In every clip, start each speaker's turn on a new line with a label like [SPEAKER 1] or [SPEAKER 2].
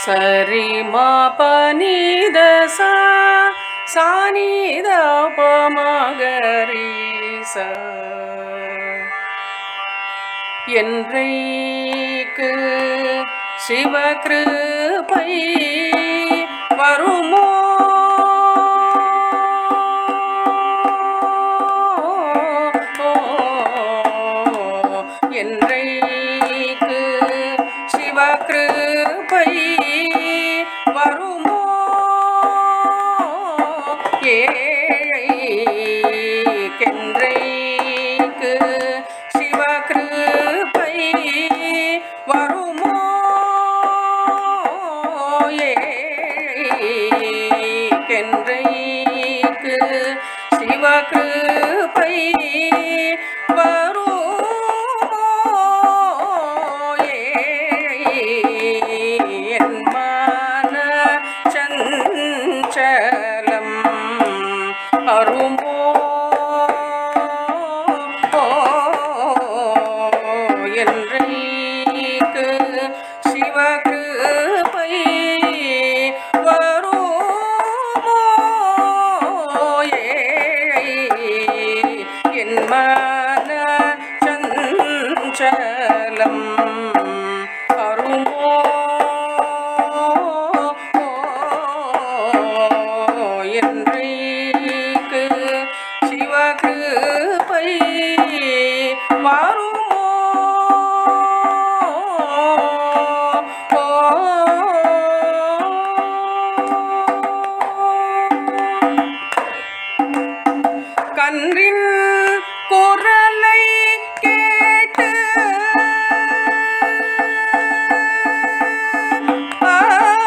[SPEAKER 1] சரி மா பனித சா சானித பமகரி ச என்றைக்கு சிவகிருபை வருமோ என்றைக்கு சிவகிருபை வருமோ ஏழைக்கென்றைக்கு சிவகிருபை வருமோ ஏழைக்கென்றைக்கு சிவகிருபை வருமோ ஏழை என் மன சஞ்சலம் அருமோ என்றைக்கு சிவகிருபை வருமோ ஏழை என் மன சஞ்சலம் அருமோ என்றைக்கு சிவகிருபை வருமோ கன்றின் குரலை கேட்டு ஆ,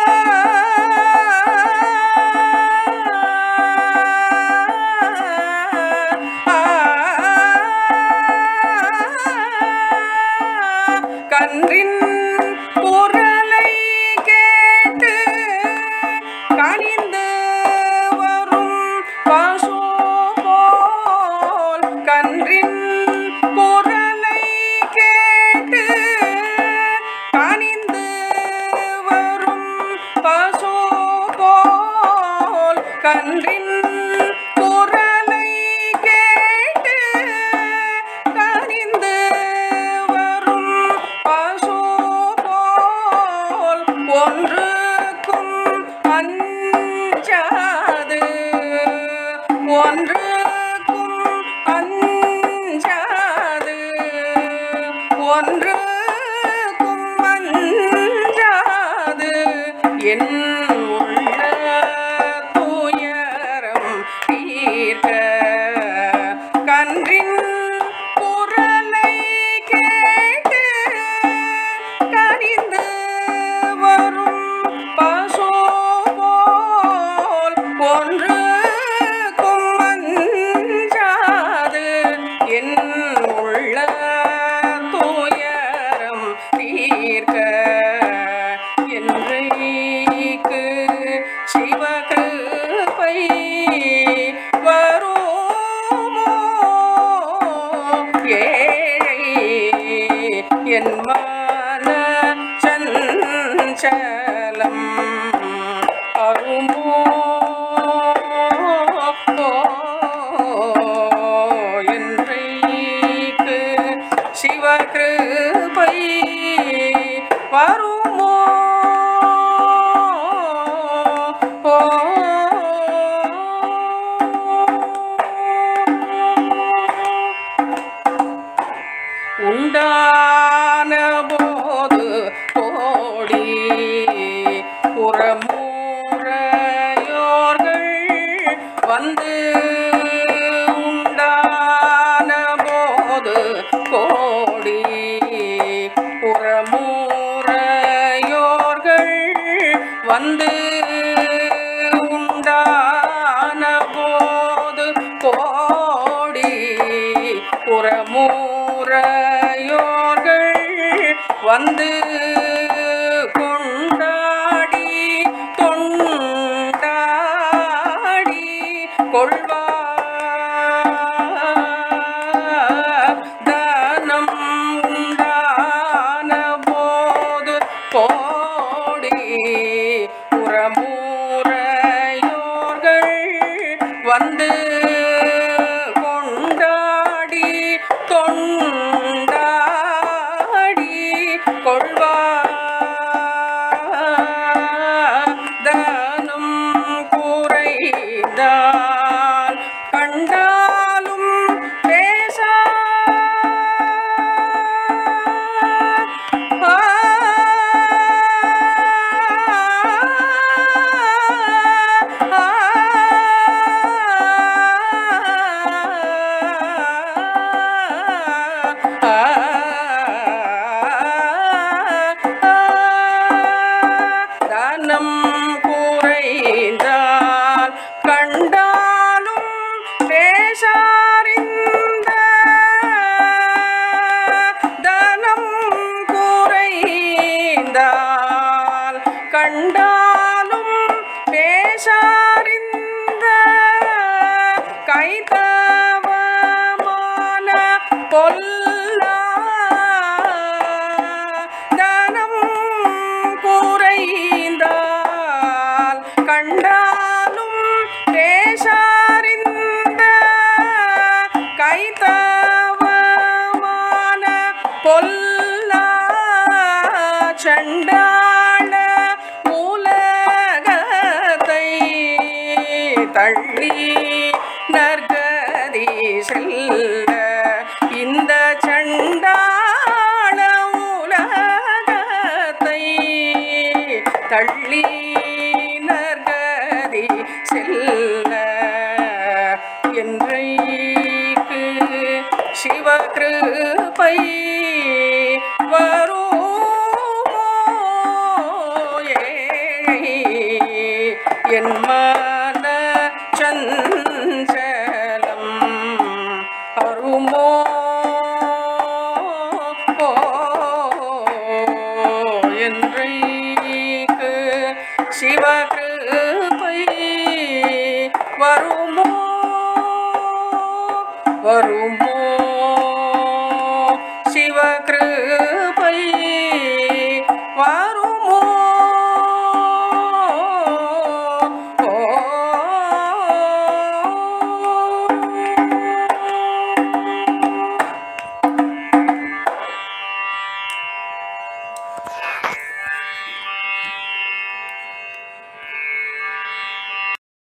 [SPEAKER 1] கன்றின் குரலை கேட்டு கனிந்து வரும் பசு போல் கன்றின் குரலை கேட்டு கனிந்து வரும் பசு போல் கன்றின் குரலை கேட்டு கனிந்து வரும் பசு போல் ஒன்றுக்கும் அஞ்சாது ஒன்றுக்கும் அஞ்சாது ஒன்றுக்கும் அஞ்சாது என் உள்ள துயரம் தீர்க்க கன்றின் குரலை கேட்டு கனிந்து வரும் பசு போல் ஒன்றுக்கும் அஞ்சாது என் உள்ள துயரம் தீர்க்க என்றைக்கு சிவகிருபை வருமோ ஏழை என் மன சஞ்சலம் அருமோ என்றைக்கு சிவகிருபை வருமோ உண்டான போது கோடி புறமூரையோர்கள் வந்து உண்டான போது கோடி புறமூரையோர்கள் வந்து உண்டான போது கோடி புறமூரையோர்கள் வந்து கொண்டாடி தொண்டாடி கொள்வார் தானம் உண்டான போது கோடி கண்டாலும் பேசாரிந்த கைதவமான பொல்லா தனம் குறைந்தால் கண்டாலும் பேசாரிந்த கைதவமான பொல்லா சண்டாள உலகத்தை தள்ளி நற்கதி செல்ல இந்த சண்டாள உலகத்தை தள்ளி நற்கதி செல்ல என்றைக்கு சிவகிருபை வருமோ ஏழை என் மன சஞ்சலம் அருமோ என்றைக்கு சிவகிருபை வருமோ வருமோ சிவகிருபை